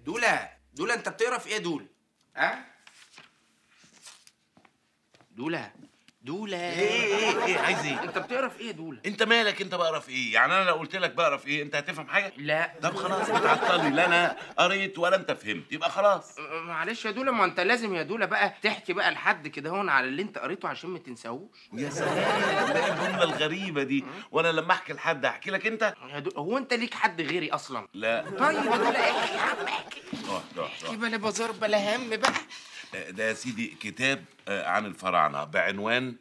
دولة دولة انت بتقرا في ايه يا دول؟ ها؟ دولة دولة ايه ايه ايه عايز ايه انت بتقرا في ايه يا دولة؟ انت مالك انت بقرا في ايه يعني انا لو قلت لك بقرا في ايه انت هتفهم حاجه لا طب خلاص بتعطلني لا انا قريت ولا انت فهمت يبقى خلاص معلش يا دولة ما انت لازم يا دولة بقى تحكي بقى لحد كده هون على اللي انت قريته عشان ما تنساهوش يا سلام ده ايه الجمله الغريبه دي وانا لما احكي لحد احكي لك انت يا دولة هو انت ليك حد غيري اصلا؟ لا طيب يا دولة احكي يا عم احكي روح روح احكي روح بلا بازار بلا هم بقى ده يا سيدي كتاب آه، عن الفراعنه بعنوان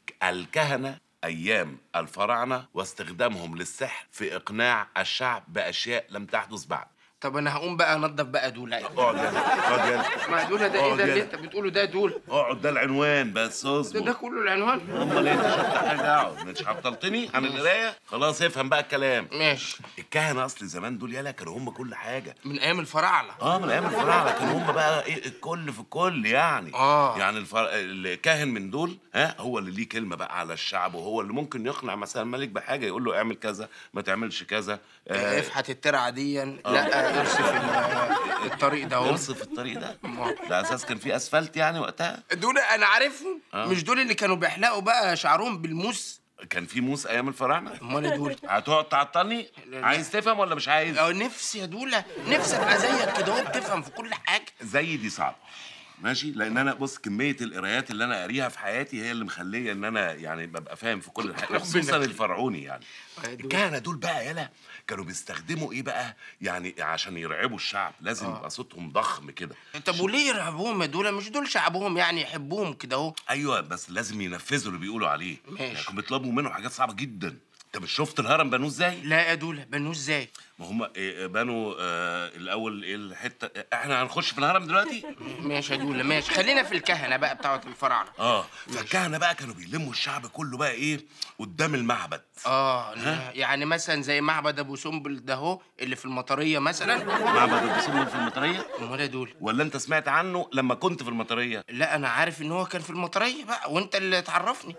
الكهنه ايام الفراعنه واستخدامهم للسحر في اقناع الشعب باشياء لم تحدث بعد طب انا هقوم بقى انضف بقى دولة اقعد يلا اقعد يلا ما دولة ده ايه اقعد ده اللي يلا. انت بتقوله ده يا دولة؟ اقعد ده العنوان بس ده ده اصبر كله العنوان؟ امال انت شفت حاجه اقعد مش عطلتني عن القرايه خلاص افهم بقى الكلام ماشي الكهنه اصل زمان دول يالا كانوا هم كل حاجه من ايام الفراعنة اه من ايام الفراعنه كانوا هم بقى ايه الكل في الكل يعني آه. يعني الفر... الكاهن من دول ها هو اللي ليه كلمه بقى على الشعب وهو اللي ممكن يقنع مثلا الملك بحاجه يقول له اعمل كذا ما تعملش كذا آه افحت الترعه ديا لا ارصف ال- الطريق ده اهو ارصف الطريق ده ده اساس كان في اسفلت يعني وقتها دول انا عارفهم آه. مش دول اللي كانوا بيحلقوا بقى شعرهم بالموس كان في موس ايام الفراعنه امال إيه دول هتقعد تعطلني لا. عايز تفهم ولا مش عايز اه نفسي يا دوله نفسي ابقى زيك كده اهو بتفهم في كل حاجه زي دي صعبه ماشي لان انا بص كميه القرايات اللي انا قاريها في حياتي هي اللي مخليه ان انا يعني ببقى فاهم في كل حاجه خصوصا ربنا الفرعوني يعني آه، دول. الكهنه دول بقى يالا كانوا بيستخدموا ايه بقى يعني عشان يرعبوا الشعب لازم يبقى صوتهم ضخم كده طب وليه يرهبوهم يا دول مش دول شعبهم يعني يحبوهم كده اهو ايوه بس لازم ينفذوا اللي بيقولوا عليه ماشي. يعني كانوا بيطلبوا منه حاجات صعبه جدا انت مش شفت الهرم بنوه ازاي لا يا دوله بنوه ازاي ما هم بنوا آه الاول ايه الحته احنا هنخش في الهرم دلوقتي ماشي يا دوله ماشي خلينا في الكهنه بقى بتاعت الفراعنه اه فالكهنه بقى كانوا بيلموا الشعب كله بقى ايه قدام المعبد اه يعني مثلا زي معبد ابو سمبل ده اهو اللي في المطريه مثلا معبد البسمل في المطريه امال يا دوله ولا انت سمعت عنه لما كنت في المطريه لا انا عارف ان هو كان في المطريه بقى وانت اللي تعرفني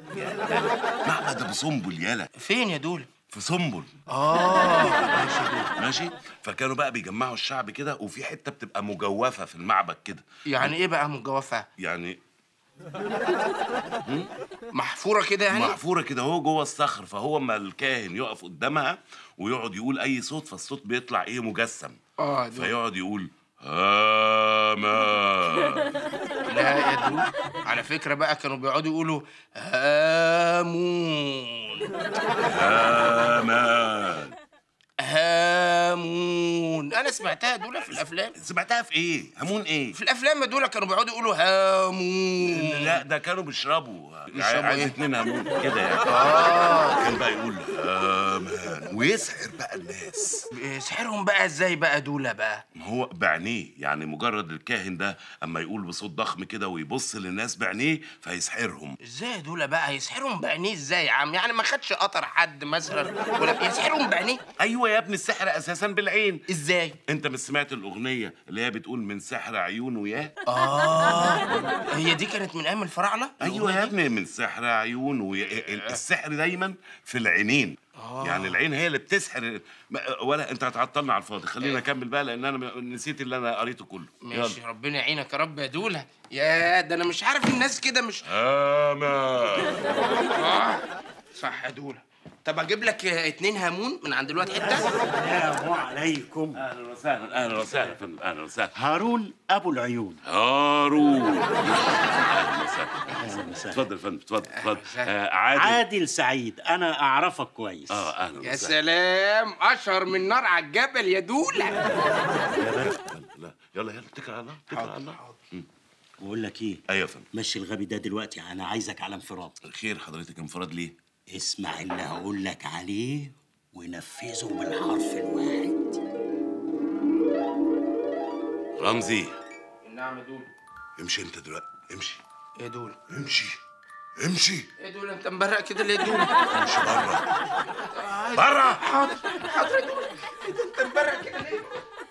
معبد ابو سنبل يالا فين يا دوله في سنبل اه ماشي يا دوله ماشي فكانوا بقى بيجمعوا الشعب كده وفي حته بتبقى مجوفه في المعبد كده يعني ايه بقى مجوفه يعني محفوره كده يعني محفوره كده هو جوه الصخر فهو اما الكاهن يقف قدامها ويقعد يقول اي صوت فالصوت بيطلع ايه مجسم اه دول. فيقعد يقول هامان لا يا دول على فكره بقى كانوا بيقعدوا يقولوا هامون هامان هامون انا سمعتها دول في الافلام سمعتها في ايه همون ايه في الافلام دول كانوا بيقعدوا يقولوا هامون لا ده كانوا بيشربوا بيشربوا عايز إيه؟ اتنين همون كده يعني اه كان بقى يقول هامان ويسحر بقى الناس سحرهم بقى ازاي بقى دول بقى ما هو بعينيه يعني مجرد الكاهن ده اما يقول بصوت ضخم كده ويبص للناس بعينيه فيسحرهم ازاي دول بقى يسحرهم بعينيه ازاي يا عم يعني ما خدش قطر حد مثلا ولا يسحرهم بعينيه ايوه يا ابني السحر اساسا بالعين ازاي انت مش سمعت الاغنيه اللي هي بتقول من سحر عيونه ياه اه هي دي كانت من ايام الفراعنه ايوه يا ابني من سحر عيون وي... السحر دايما في العينين يعني العين هي اللي بتسحر ما- ولا انت هتعطلنا على الفاضي خلينا نكمل بقى لان انا نسيت اللي انا قريته كله ماشي ربنا يعينك يا رب يا دوله يا ده انا مش عارف الناس كده مش امان آه. صح يا دوله طب اجيب لك اتنين هامون من عند الواد حته السلام عليكم اهلا وسهلا اهلا وسهلا يا فندم اهلا وسهلا هارون ابو العيون هارون اهلا وسهلا اهلا وسهلا اتفضل يا فندم اتفضل اتفضل وسهلا. آه عادل عادل سعيد انا اعرفك كويس اه اهلا يا وسهلا سلام اشهر من نار على الجبل يا دوله لا يلا يلا اتكل على الله اتكل على الله مم. بقول لك ايه ايوه يا فندم مشي الغبي ده دلوقتي انا عايزك على انفراد خير حضرتك انفراد ليه؟ اسمع اللي هقول لك عليه ونفذه بالحرف الواحد رمزي نعم يا دوله امشي انت دلوقتي امشي ايه يا دوله امشي امشي ايه دوله انت مبرق كده ليه يا دوله امشي بره بره حاضر حاضر يا دوله إيه ده انت مبرق كده ليه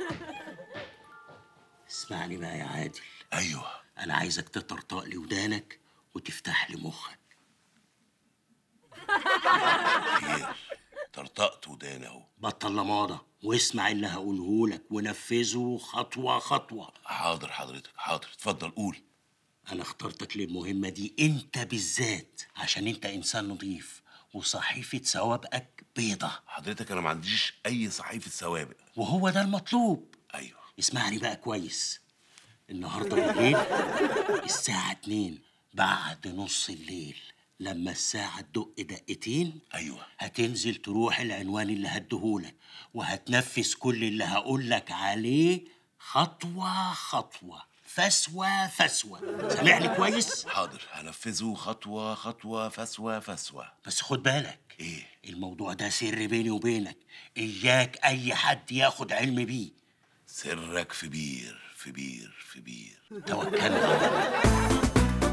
اسمعني بقى يا عادل ايوه انا عايزك تطرطق لي ودانك وتفتح لي مخك طرطقت وداني اهو بطل لماضة واسمع اللي هقوله لك ونفذه خطوة خطوة حاضر حضرتك حاضر اتفضل قول أنا اخترتك للمهمة دي أنت بالذات عشان أنت إنسان نظيف وصحيفة سوابقك بيضة حضرتك انا ما عنديش اي صحيفه سوابق وهو ده المطلوب ايوه اسمعني بقى كويس النهارده بالليل الساعة اتنين بعد نص الليل لما الساعة تدق دقتين ايوه هتنزل تروح العنوان اللي هديهولك وهتنفذ كل اللي هقولك عليه خطوة خطوة فسوة فسوة سامعني كويس؟ حاضر هنفذه خطوه خطوه فسوه فسوه بس خد بالك ايه الموضوع ده سر بيني وبينك إياك أي حد ياخد علم بيه سرك في بير في بير في بير توكلنا على الله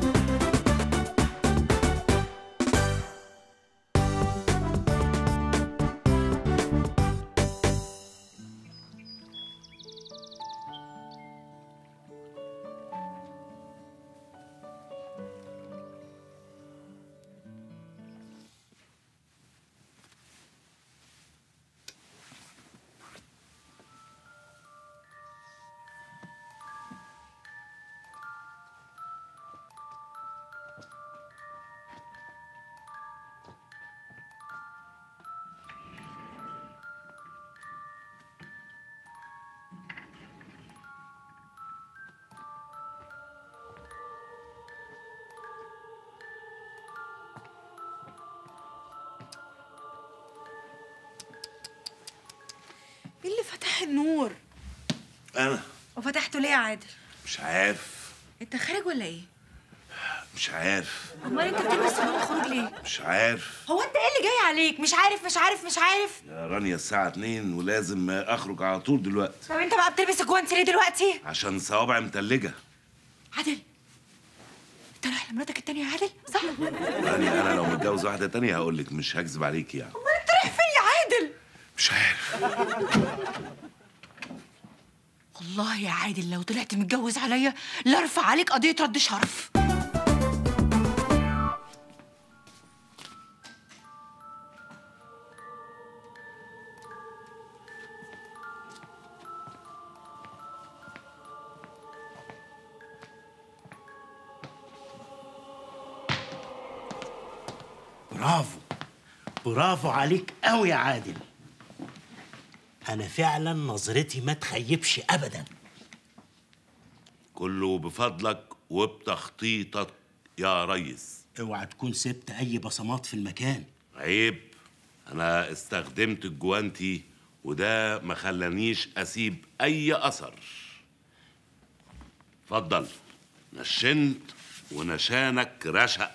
مين اللي فتح النور انا وفتحته ليه يا عادل مش عارف انت خارج ولا ايه مش عارف امال انت بتلبس هدوم الخروج ليه مش عارف هو انت ايه اللي جاي عليك مش عارف مش عارف مش عارف يا رانيا الساعة 2 ولازم اخرج على طول دلوقتي طب انت بقى بتلبس الجوانتي ليه دلوقتي عشان صوابعي متلجة عادل انت رايح لمراتك التانية يا عادل صح امال رانيا انا لو متجوز واحدة تانية هقول لك مش هكذب عليكي يعني انت رايح فين يا عادل مش عارف والله يا عادل لو طلعت متجوز عليا لا ارفع عليك قضية رد شرف برافو برافو عليك قوي يا عادل انا فعلا نظرتي ما تخيبش ابدا كله بفضلك وبتخطيطك يا ريس اوعى تكون سبت اي بصمات في المكان عيب انا استخدمت الجوانتي وده ما خلانيش اسيب اي اثر اتفضل نشنت ونشانك رشق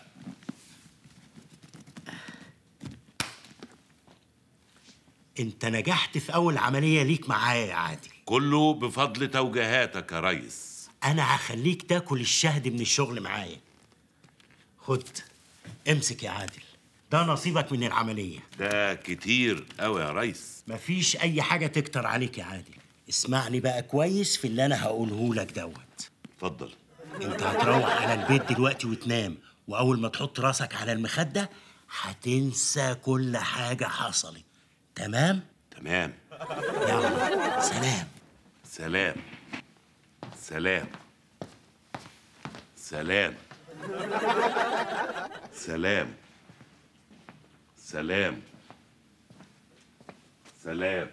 انت نجحت في اول عمليه ليك معايا يا عادل كله بفضل توجيهاتك يا ريس انا هخليك تاكل الشهد من الشغل معايا خد امسك يا عادل ده نصيبك من العمليه ده كتير قوي يا ريس مفيش اي حاجه تكتر عليك يا عادل اسمعني بقى كويس في اللي انا هقوله لك دوت اتفضل انت هتروح على البيت دلوقتي وتنام واول ما تحط راسك على المخده هتنسى كل حاجه حصلت تمام تمام يلا سلام سلام سلام سلام سلام سلام سلام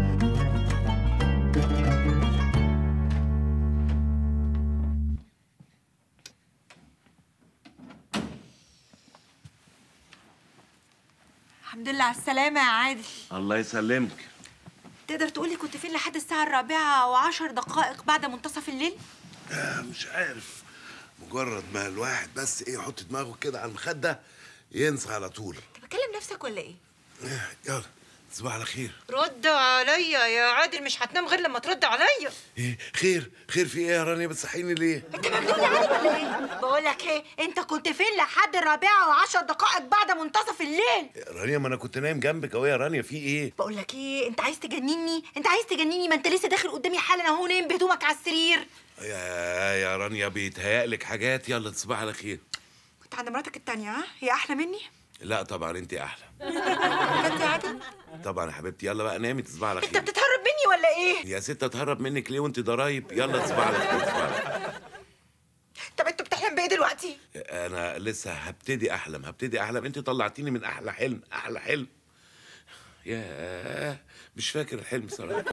الحمد لله على السلامة يا عادل الله يسلمك تقدر تقولي كنت فين لحد الساعة الرابعة وعشر دقائق بعد منتصف الليل؟ آه، مش عارف مجرد ما الواحد بس ايه يحط دماغه كده على المخده ينسى على طول انت بتكلم نفسك ولا ايه؟ آه، يلا تصبح على خير رد عليا يا عادل مش هتنام غير لما ترد عليا ايه خير خير في ايه يا رانيا بتصحيني ليه انت مجنون يا عادل ولا ايه؟ بقول لك ايه انت كنت فين لحد الرابعة وعشر دقائق بعد منتصف الليل؟ يا رانيا ما انا كنت نايم جنبك اهو يا رانيا في ايه بقول لك ايه انت عايز تجنني انت عايز تجنني ما انت لسه داخل قدامي حالا اهو نايم بهدومك على السرير يا يا رانيا بيتهيألك حاجات يلا تصبح على خير كنت عند مراتك التانية ها هي احلى مني لا طبعا انت احلى بجد يا عادل طبعا يا حبيبتي يلا بقى نامي تصبح على انت خير بتتهرب مني ولا ايه يا ست اتهرب منك ليه وانت ضرايب يلا تصبح على خير تصبح على خير طب انت بتحلم بايه دلوقتي انا لسه هبتدي احلم هبتدي احلم انت طلعتيني من احلى حلم احلى حلم ياه مش فاكر الحلم صراحه